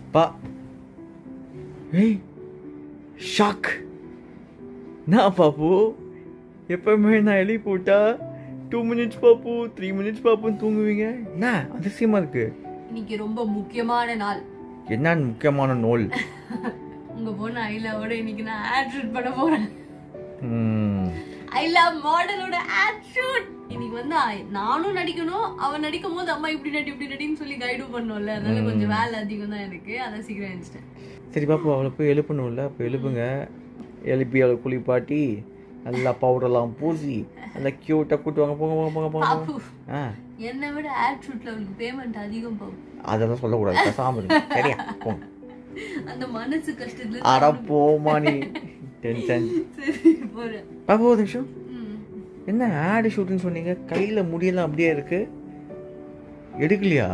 பா ஏய் ஷாக் நான் பாப்பு எப்பவுமே நான் எழுதி போட்டா டூ மினிட்ஸ் பாப்பு த்ரீ மினிட்ஸ் பாப்புன்னு தூங்குவீங்க என்ன அதிசயமா இருக்கு இன்னைக்கு ரொம்ப முக்கியமான நாள் என்னன்னு முக்கியமான நூல் உங்க பொண்ணு ஐலாவோட இன்னைக்கு நான் ஆட் ஷூட் பண்ண போறேன் ம், ஐலா மாடலோட ஆட் ஷூட் இன்னைக்கு வந்து I- நானும் நடிக்கணும் அவன் நடிக்கும் போது அம்மா இப்படி நடி இப்படி நடின்னு சொல்லி கைடும் பண்ணோம்ல அதனால கொஞ்சம் வேலை அதிகம் தான் எனக்கு அதான் சீக்கிரம் எழுந்துட்டேன் சரி பாப்பு அவளை போய் எழுப்பணும்ல அப்போ எழுப்புங்க எழுப்பி அவளை குளிப்பாட்டி நல்லா பவுடர்லாம் பூசி நல்லா க்யூட்டாக கூட்டுவாங்க போங்க போங்க போங்க போங்க பாப்பு ஆ என்னை விட ஆட் ஷூட்ல அவளுக்கு பேமெண்ட் அதிகம் பாப்பு அதெல்லாம் சொல்லக்கூடாது பேசாம இருங்க சரியா போங்க அந்த மனசு கஷ்டத்துல அட போமா நீ டென்ஷன் சரி போறேன் பாப்பா ஒரு நிமிஷம் ம். என்ன ஆடு ஷூட்டுன்னு சொன்னீங்க கையில் முடியெல்லாம் அப்படியே இருக்கு எடுக்கலையா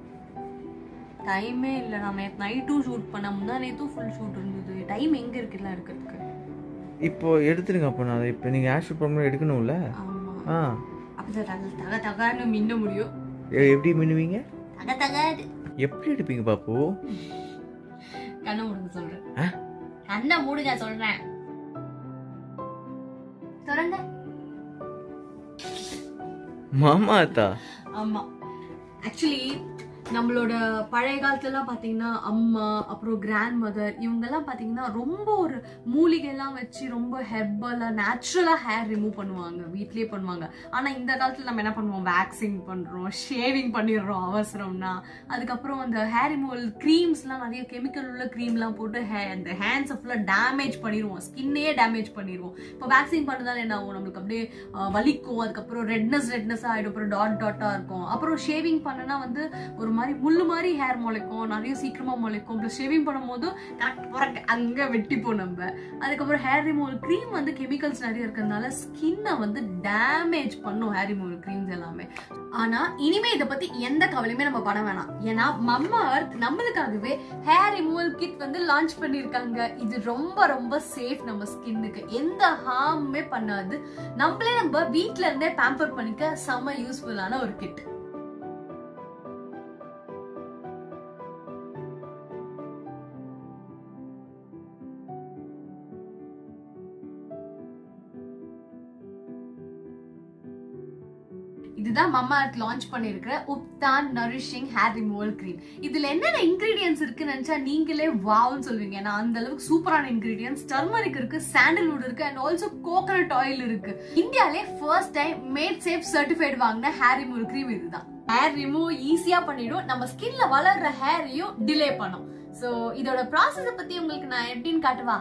டைமே இல்ல நான் நேத்து நைட்டும் ஷூட் பண்ண முந்தா நேத்தும் ஃபுல் ஷூட் இருந்தது டைம் எங்க இருக்குல்ல இருக்கிறதுக்கு இப்போ எடுத்துருங்க அப்போ நான் இப்போ நீங்கள் ஆட் ஷூட் பண்ணணும் எடுக்கணும்ல ஆமா ஆ அப்பதான் தக தக தகான்னு மின்ன முடியும் எ- எப்படி மின்னுவீங்க தக தகாது எப்படி எடுப்பீங்க பாப்பு கண்ணை மூடுங்க சொல்றேன் ஆ? கண்ணை மூடுங்க சொல்றேன் திறங்க மாமா அத்தா ஆமா ஆக்சுவலி நம்மளோட பழைய காலத்துலலாம் பாத்தீங்கன்னா அம்மா அப்புறம் கிராண்ட் மதர் இவங்கெல்லாம் பாத்தீங்கன்னா ரொம்ப ஒரு மூலிகைலாம் வச்சு ரொம்ப ஹெர்பலா நேச்சுரலா ஹேர் ரிமூவ் பண்ணுவாங்க வீட்லயே பண்ணுவாங்க ஆனா இந்த காலத்துல நம்ம என்ன பண்ணுவோம் வேக்சிங் பண்றோம் ஷேவிங் பண்ணிடுறோம் அவசரம்னா அதுக்கப்புறம் அந்த ஹேர் ரிமூவல் க்ரீம்ஸ்லாம் நிறைய கெமிக்கல் உள்ள க்ரீம்லாம் போட்டு ஹே அந்த ஹேண்ட்ஸை ஃபுல்லாக டேமேஜ் பண்ணிடுவோம் ஸ்கின்னே டேமேஜ் பண்ணிடுவோம் இப்போ வேக்சின் பண்ணதால என்ன ஆகும் நம்மளுக்கு அப்படியே அஹ், வலிக்கும் அதுக்கப்புறம் ரெட்னஸ் ரெட்னஸ் ஆகிடும் அப்புறம் டாட் டாட்டாக இருக்கும் அப்புறம் ஷேவிங் பண்ணனா வந்து ஒரு மாதிரி முள்ளு மாதிரி ஹேர் முளைக்கும் நிறைய சீக்கிரமா முளைக்கும் ப்ளஸ் ஷேவிங் பண்ணும்போது கரெக்ட் பரக் அங்கே வெட்டிப்போம் நம்ம அதுக்கப்புறம் ஹேர் ரிமூவல் க்ரீம் வந்து கெமிக்கல்ஸ் நிறைய இருக்கிறதுனால ஸ்கின்னை வந்து டேமேஜ் பண்ணும் ஹேர் ரிமூவல் க்ரீம்ஸ் எல்லாமே ஆனா இனிமே இதை பத்தி எந்த கவலையுமே நம்ம பண்ண வேணாம் ஏன்னா மம்மா அர்த் நம்மளுக்காகவே ஹேர் ரிமூவல் கிட் வந்து லான்ச் பண்ணிருக்காங்க இது ரொம்ப ரொம்ப சேஃப் நம்ம ஸ்கின்னுக்கு எந்த ஹார்முமே பண்ணாது நம்மளே நம்ம வீட்ல இருந்தே பேம்பர் பண்ணிக்க செம்ம யூஸ்ஃபுல்லான ஒரு கிட் இதுதான் மம்மா அர்த் லான்ச் பண்ணிருக்கிற ubtan nourishing hair removal cream இதுல என்னென்ன இன்கிரீடியன்ஸ் இருக்குன்னு நினைச்சா நீங்களே வாவ்னு சொல்வீங்க ஏன்னா அந்த அளவுக்கு சூப்பரான இன்கிரீடியன்ஸ் டர்மரிக் இருக்கு சாண்டல்வுட் இருக்கு அண்ட் ஆல்சோ கோகனட் ஆயில் இருக்கு இந்தியாலே first time made safe certified வாங்கின ஹேர் ரிமூவல் கிரீம் இதுதான் ஹேர் ரிமூவ் ஈஸியா பண்ணிடும் நம்ம ஸ்கின்ல வளர்ற ஹேரையும் டிலே பண்ணும் சோ இதோட ப்ராசஸ பத்தி உங்களுக்கு நான் எப்படின்னு காட்டுவா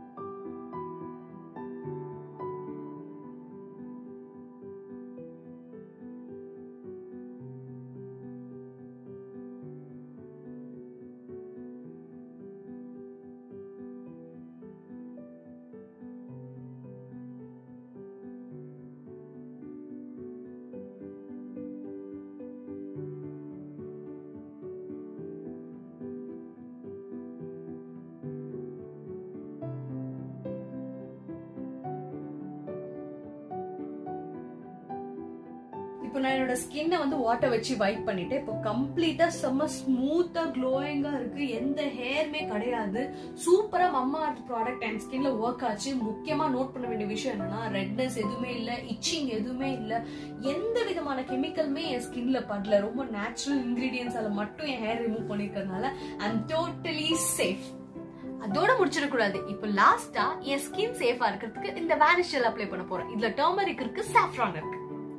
இப்போ நான் என்னோட ஸ்கின்னை வந்து வாட்டர் வச்சு வைப் பண்ணிட்டு இப்போ கம்ப்ளீட்டா செம்ம ஸ்மூத்தா க்ளோயிங்கா இருக்கு எந்த ஹேருமே கிடையாது சூப்பரா மம்மா அர்த் ப்ராடக்ட் என் ஸ்கின்ல ஒர்க் ஆச்சு முக்கியமா நோட் பண்ண வேண்டிய விஷயம் என்னன்னா ரெட்னஸ் எதுவுமே இல்ல இச்சிங் எதுவுமே இல்ல எந்த விதமான கெமிக்கலுமே என் ஸ்கின்ல படல ரொம்ப நேச்சுரல் இன்கிரீடியன்ஸால மட்டும் என் ஹேர் ரிமூவ் பண்ணிருக்கிறதுனால ஐம் டோட்டலி சேஃப் அதோட முடிச்சிடக்கூடாது இப்போ லாஸ்டா என் ஸ்கின் சேஃபா இருக்கிறதுக்கு இந்த வேனிஷ் ஜெல் அப்ளை பண்ண போறேன் இதுல டர்மரிக் இருக்கு சாஃப்ரான் இருக்கு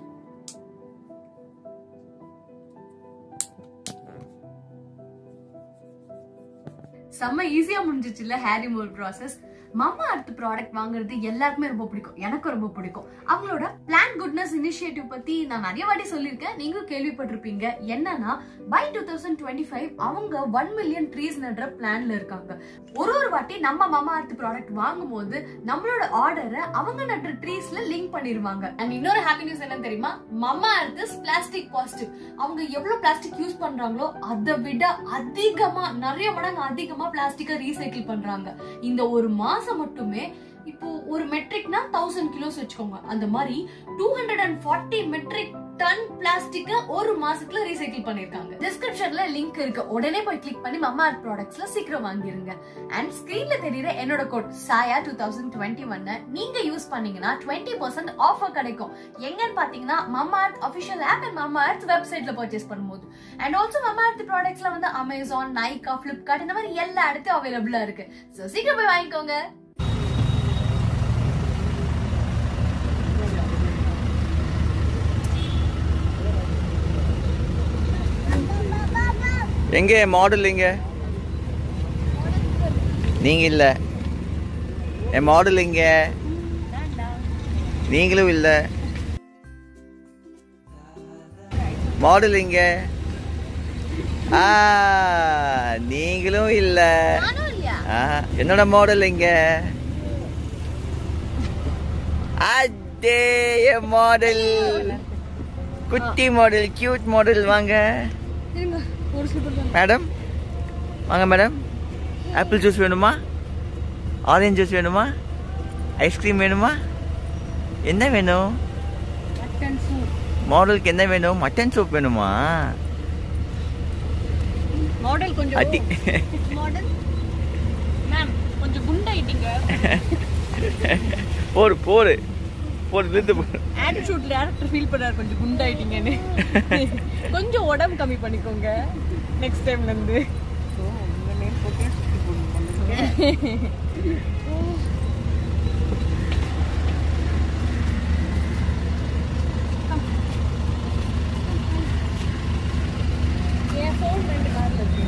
செம்ம ஈஸியா முடிஞ்சிச்சுல hair removal process Mamaearth product வாங்குறது எல்லாருக்குமே ரொம்ப பிடிக்கும் எனக்கும் ரொம்ப பிடிக்கும் அவங்களோட பிளான் குட்னஸ் இனிஷியேட்டிவ் பத்தி நான் நிறைய வாட்டி சொல்லியிருக்கேன் நீங்களும் கேள்விப்பட்டிருப்பீங்க என்னன்னா by two thousand twenty five அவங்க ஒன் மில்லியன் ட்ரீஸ் நடுற பிளான்ல இருக்காங்க ஒரு ஒரு வாட்டி நம்ம மம்மா அர்த் ப்ராடக்ட் வாங்கும் போது நம்மளோட ஆர்டரை அவங்க நடுற ட்ரீஸ்ல லிங்க் பண்ணிருவாங்க அண்ட் இன்னொரு ஹாப்பி நியூஸ் என்ன தெரியுமா மம்மா அர்த் பிளாஸ்டிக் பாசிட்டிவ் அவங்க எவ்வளவு பிளாஸ்டிக் யூஸ் பண்றாங்களோ அதை விட அதிகமா நிறைய மடங்கு அதிகமா பிளாஸ்டிக்கை ரீசைக்கிள் பண்றாங்க இந்த ஒரு மாசம் மட்டுமே இப்போ ஒரு மெட்ரிக்னா தௌசண்ட் கிலோஸ் வச்சுக்கோங்க அந்த மாதிரி two hundred and forty metric ton பிளாஸ்டிக்க ஒரு மாசத்துல ரீசைக்கிள் பண்ணிருக்காங்க டிஸ்கிரிப்ஷன்ல லிங்க் இருக்கு உடனே போய் கிளிக் பண்ணி மம்மா ஆர்ட் ப்ராடக்ட்ஸ்ல சீக்கிரம் வாங்கிருங்க அண்ட் ஸ்கிரீன்ல தெரியுற என்னோட கோட் சாயா டூ தௌசண்ட் டுவெண்ட்டி ஒன்னு நீங்க யூஸ் பண்ணீங்கன்னா டுவெண்ட்டி பர்சன்ட் ஆஃபர் கிடைக்கும் எங்கன்னு பாத்தீங்கன்னா Mamaearth official app and Mamaearth வெப்சைட்ல பர்ச்சேஸ் பண்ணும்போது அண்ட் ஆல்சோ மம்மா ஆர்ட் ப்ராடக்ட்ஸ்ல வந்து அமேசான் நைகா பிளிப்கார்ட் இந்த மாதிரி எல்லா இடத்தையும் அவைலபிளா இருக்கு சோ சீக்கிரம் போய் வாங்கிக்கோங்க எங்க மாடல் எங்க நீங்க இல்ல என் மாடல் எங்க நீங்களும் இல்ல மாடல் எங்க ஆ நீங்களும் இல்ல நானும் இல்லையா ஆ, என்னோட மாடல் எங்க அதே என் மாடல் குட்டி மாடல் கியூட் மாடல் வாங்க இருங்க ஒரு சூப்பர் மேடம் வாங்க மேடம் ஆப்பிள் ஜூஸ் வேணுமா ஆரஞ்சு ஜூஸ் வேணுமா ஐஸ்கிரீம் வேணுமா என்ன வேணும் மட்டன் சூப் மாடலுக்கு என்ன வேணும் மட்டன் சூப் வேணுமா மாடல் கொஞ்சம் அடி மாடல் மேம் கொஞ்சம் குண்டாயிட்டீங்க போடு போடு போடு நிறுத்து போடு ஆட்டிடியூட் டேரக்டர் ஃபீல் பண்ணார் கொஞ்சம் குண்டாயிட்டீங்கன்னு கொஞ்சம் உடம்பு கம்மி பண்ணிக்கோங்க நெக்ஸ்ட் டைம்ல இருந்து என் ஃபோன் ரெண்டு கார்ல இருக்கு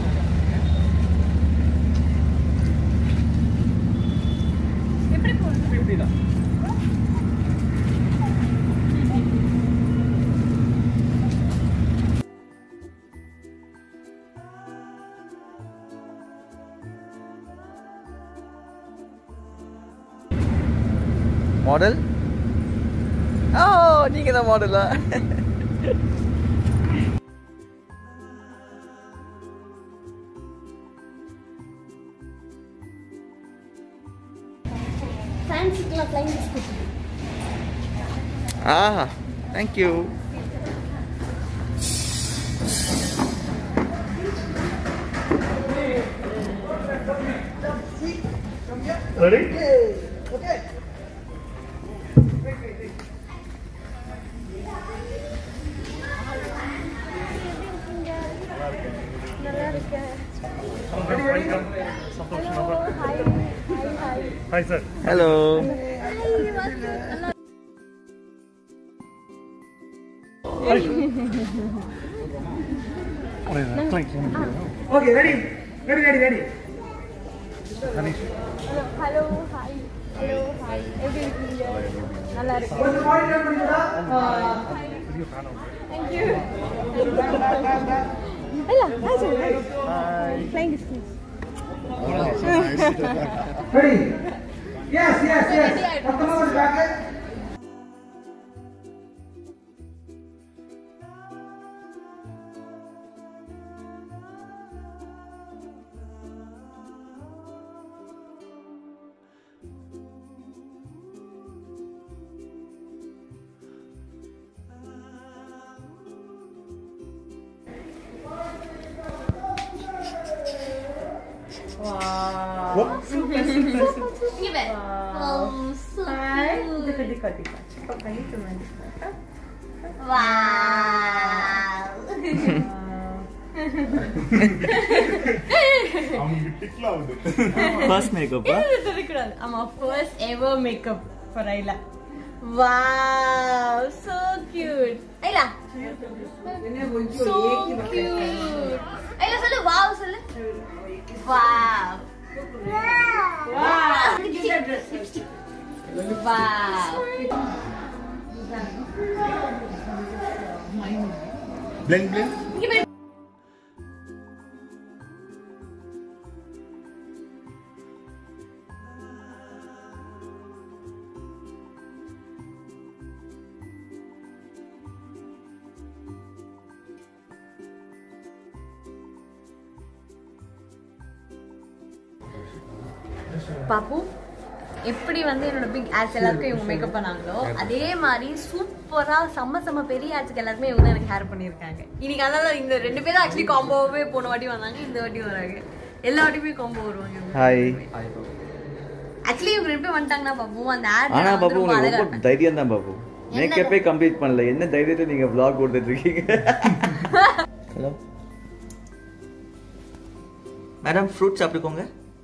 எப்படி போறது மாடல் ஓ நீங்க தான் மாடலா ஃபேன்சிக்கெல்லாம் ஃப்ளைங் பிஸ்கட் ஆ thank you hi sir hello okay ready ready ready ready hello hi hello hi எப்படி இருக்கீங்க நல்லா இருக்கு கொஞ்சம் பாடி டர்ன் பண்ணிக்கடா தேங்க்யூ இல்ல ஹாய் சொல்லு flying distance ready yes yes yes மொத்தமா ஒரு பேக் இங்க வே Oh, so cute. Wow. First மேக்கப்பா இருக்கக்கூடாது ஆமா first ever makeup for Aila wow so cute Aila so cute. Aila சொல்லு wow சொல்லு wow. Wow. Wow. Blend blend இங்க வே பாப்பு எப்படி வந்து என்னோட பிக் ஆட்ஸ் எல்லாருக்கும் இவங்க மேக்கப் பண்ணாங்களோ அதே மாதிரி சூப்பரா செம்ம செம்ம பெரிய ஆட்ஸ்க்கு எல்லாருமே இவங்க தான் எனக்கு ஹேர் பண்ணியிருக்காங்க இன்னைக்கு அதனால இந்த ரெண்டு பேரும் ஆக்சுவலி காம்போவே போன வாட்டி வந்தாங்க இந்த வாட்டி வராங்க எல்லா வாட்டியுமே காம்போ வருவாங்க ஹாய் ஆக்சுவலி இவங்க ரெண்டு பேரும் வந்துட்டாங்கன்னா பாப்போம் அந்த ஆட் ஆனா பாபு உங்களுக்கு ரொம்ப தைரியம் தான் பாபு மேக்கப்பே கம்ப்ளீட் பண்ணல என்ன தைரியத்தை நீங்க vlog கொடுத்துட்டு இருக்கீங்க ஹலோ மேடம் ஃப்ரூட் சாப்பிட்டுக்கோங்க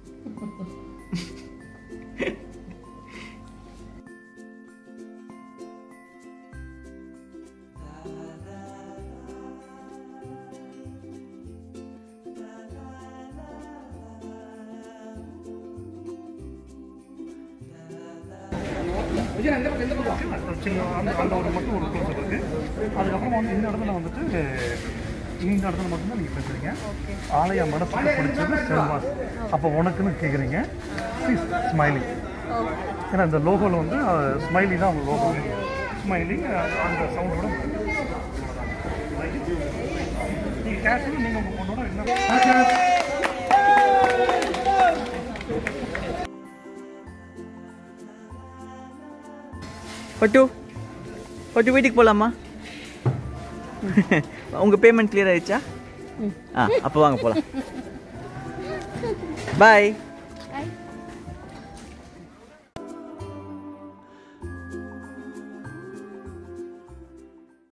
சின்ன அந்த அந்த ஒரு மட்டும் ஒரு க்ளோஸ் இருக்கு அதுக்கப்புறம் வந்து இந்த இடத்துல வந்துட்டு இந்த இடத்துல மட்டும்தான் நீங்கள் பேசுறீங்க ஆலய மனசுக்கு பிடிச்சது செல்வாஸ் அப்போ உனக்குன்னு கேட்குறீங்க ஸ்மைலி ஏன்னா இந்த லோகோவில் வந்து ஸ்மைலி தான் அவங்க லோகோ ஸ்மைலி அந்த சவுண்டோட நீங்கள் கேஷ் நீங்கள் உங்கள் பொண்ணோட என்ன பட்டு பட்டு வீட்டுக்கு போகலாமா உங்கள் பேமெண்ட் கிளியர் ஆயிடுச்சா ஆ அப்போ வாங்க போகலாம் பாய்